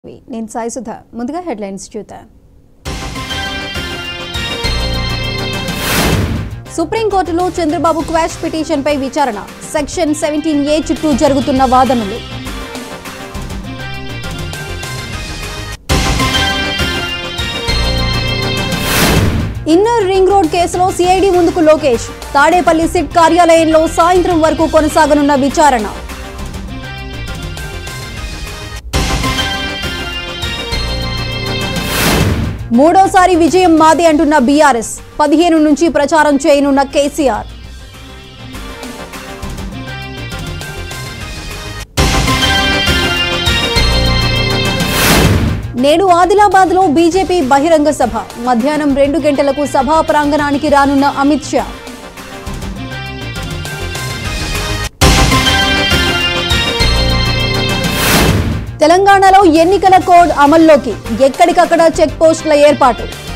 నేను సాయి సుధా ముందుగా హెడ్లైన్స్ చూద్దాం సుప్రీంకోర్టులో చంద్రబాబు క్వాష్ పిటిషన్పై విచారణ సెక్షన్ సెవెంటీన్ ఏ చుట్టూ జరుగుతున్న వాదనలు ఇన్నర్ రింగ్ రోడ్ కేసులో సిఐడి ముందుకు లోకేష్ తాడేపల్లి సిట్ కార్యాలయంలో సాయంత్రం వరకు కొనసాగనున్న విచారణ మూడోసారి విజయం మాదే అంటున్న బీఆర్ఎస్ పదిహేను నుంచి ప్రచారం చేయనున్న కేసీఆర్ నేడు ఆదిలాబాద్ లో బీజేపీ బహిరంగ సభ మధ్యాహ్నం రెండు గంటలకు సభా ప్రాంగణానికి రానున్న అమిత్ షా తెలంగాణలో ఎన్నికల కోడ్ అమల్లోకి ఎక్కడికక్కడ చెక్ పోస్టుల ఏర్పాటు